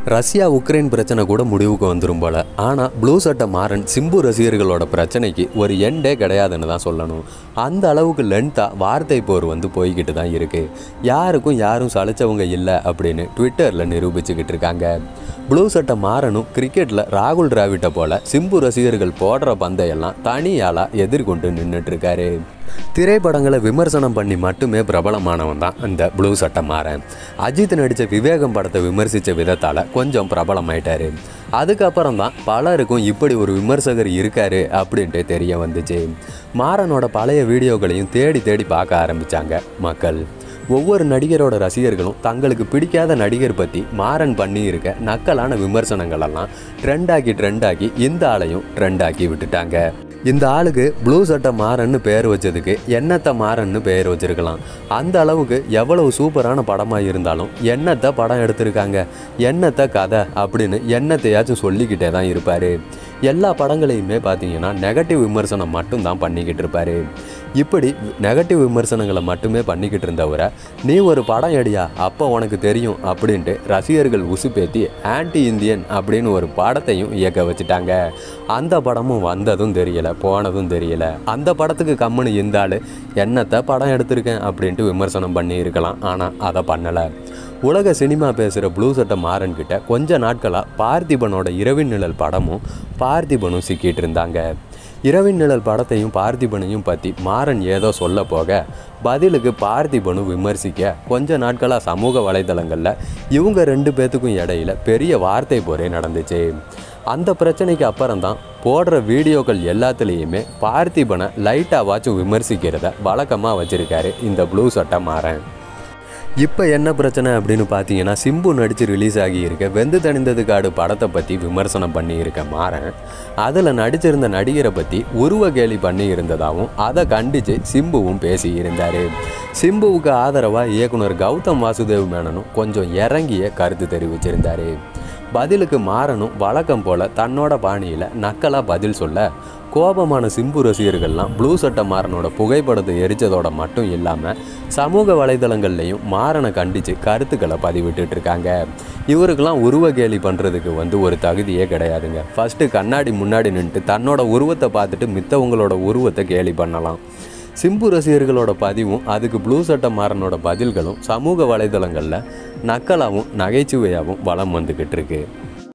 Russia Ukraine பிரச்சனை கூட முடிவுக்கு வந்துடும் போல ஆனால் ப்ளூ சட்டை மாறன் சிம்பு ரசிகர்களோட பிரச்சனைக்கு ஒரு எண்டே கிடையாதுன்னு தான் சொல்லணும் அந்த அளவுக்கு லென்த்தாக வார்த்தை போர் வந்து போய்கிட்டு தான் இருக்கு யாருக்கும் யாரும் சளைச்சவங்க இல்லை அப்படின்னு ட்விட்டரில் நிரூபிச்சுக்கிட்டு இருக்காங்க ப்ளூ சட்டை மாறனும் கிரிக்கெட்டில் ராகுல் டிராவிட்டை போல சிம்பு ரசிகர்கள் போடுற பந்தையெல்லாம் தனியாளாக எதிர்கொண்டு நின்றுட்டு இருக்காரு திரைப்படங்களை விமர்சனம் பண்ணி மட்டுமே பிரபலமானவன் தான் இந்த ப்ளூ சட்டை மாறன் அஜித் நடித்த விவேகம் படத்தை விமர்சித்த விதத்தால் கொஞ்சம் பிரபலமாயிட்டாரு அதுக்கப்புறம் தான் பலருக்கும் இப்படி ஒரு விமர்சகர் இருக்காரு அப்படின்ட்டு தெரிய வந்துச்சு மாறனோட பழைய வீடியோக்களையும் தேடி தேடி பார்க்க ஆரம்பித்தாங்க மக்கள் ஒவ்வொரு நடிகரோட ரசிகர்களும் தங்களுக்கு பிடிக்காத நடிகர் பற்றி மாறன் பண்ணி இருக்க நக்கலான விமர்சனங்கள் எல்லாம் ட்ரெண்டாக்கி ட்ரெண்டாக்கி இந்த ஆளையும் ட்ரெண்டாக்கி விட்டுட்டாங்க இந்த ஆளுக்கு ப்ளூ சட்டை மாறன்னு பேர் வச்சதுக்கு எண்ணத்தை மாறன்னு பேர் வச்சிருக்கலாம் அந்த அளவுக்கு எவ்வளவு சூப்பரான படமாக இருந்தாலும் எண்ணத்தை படம் எடுத்திருக்காங்க எண்ணத்தை கதை அப்படின்னு எண்ணத்தையாச்சும் சொல்லிக்கிட்டே தான் இருப்பார் எல்லா படங்களையுமே பார்த்தீங்கன்னா நெகட்டிவ் விமர்சனம் மட்டும்தான் பண்ணிக்கிட்டு இருப்பார் இப்படி நெகட்டிவ் விமர்சனங்களை மட்டுமே பண்ணிக்கிட்டு இருந்தவரை நீ ஒரு படம் எடியா அப்போ உனக்கு தெரியும் அப்படின்ட்டு ரசிகர்கள் உசுப்பேத்தி ஆன்டி இந்தியன் அப்படின்னு ஒரு படத்தையும் இயக்க வச்சுட்டாங்க அந்த படமும் வந்ததும் தெரியல போனதும் தெரியல அந்த படத்துக்கு கம்முன்னு இருந்தாலும் என்னத்தை படம் எடுத்திருக்கேன் அப்படின்ட்டு விமர்சனம் பண்ணி இருக்கலாம் ஆனால் அதை பண்ணலை உலக சினிமா பேசுகிற ப்ளூ சட்டை மாறன் கிட்ட கொஞ்ச நாட்களாக பார்த்திபனோட இரவின் நிழல் படமும் பார்த்திபனும் சிக்கிட்டு இருந்தாங்க இரவின் நிழல் படத்தையும் பார்த்திபனையும் பற்றி மாறன் ஏதோ சொல்ல போக பதிலுக்கு பார்த்திபனும் விமர்சிக்க கொஞ்ச நாட்களாக சமூக வலைதளங்களில் இவங்க ரெண்டு பேத்துக்கும் இடையில பெரிய வார்த்தை போரே நடந்துச்சு அந்த பிரச்சனைக்கு அப்புறம் தான் போடுற வீடியோக்கள் எல்லாத்துலேயுமே பார்த்திபனை லைட்டாவாச்சும் விமர்சிக்கிறத வழக்கமாக வச்சுருக்காரு இந்த ப்ளூ சட்டை மாறன் இப்போ என்ன பிரச்சனை அப்படின்னு பார்த்தீங்கன்னா சிம்பு நடித்து ரிலீஸ் ஆகியிருக்க வெந்து தணிந்தது காடு படத்தை பற்றி விமர்சனம் பண்ணியிருக்க மாறன் அதில் நடிச்சிருந்த நடிகரை பற்றி உருவ கேலி பண்ணி இருந்ததாகவும் அதை கண்டித்து சிம்புவும் பேசி இருந்தார் சிம்புவுக்கு ஆதரவாக இயக்குனர் கௌதம் வாசுதேவ் மேனனும் கொஞ்சம் இறங்கிய கருத்து தெரிவிச்சிருந்தார் பதிலுக்கு மாறனும் வழக்கம் போல் தன்னோட பாணியில் நக்கலாக பதில் சொல்ல கோபமான சிம்பு ரசிகர்கள்லாம் ப்ளூ சட்டை மாறனோட புகைப்படத்தை எரிச்சதோட மட்டும் இல்லாமல் சமூக வலைதளங்கள்லையும் மாறனை கண்டித்து கருத்துக்களை பதிவிட்டுட்டு இருக்காங்க இவருக்கெல்லாம் உருவ கேலி பண்ணுறதுக்கு வந்து ஒரு தகுதியே கிடையாதுங்க ஃபஸ்ட்டு கண்ணாடி முன்னாடி நின்றுட்டு தன்னோட உருவத்தை பார்த்துட்டு மித்தவங்களோட உருவத்தை கேலி பண்ணலாம் சிம்பு ரசிகர்களோட பதிவும் அதுக்கு ப்ளூ சட்டை மாறனோட பதில்களும் சமூக வலைதளங்களில் நக்கலாகவும் நகைச்சுவையாகவும் வலம் வந்துக்கிட்டு இருக்கு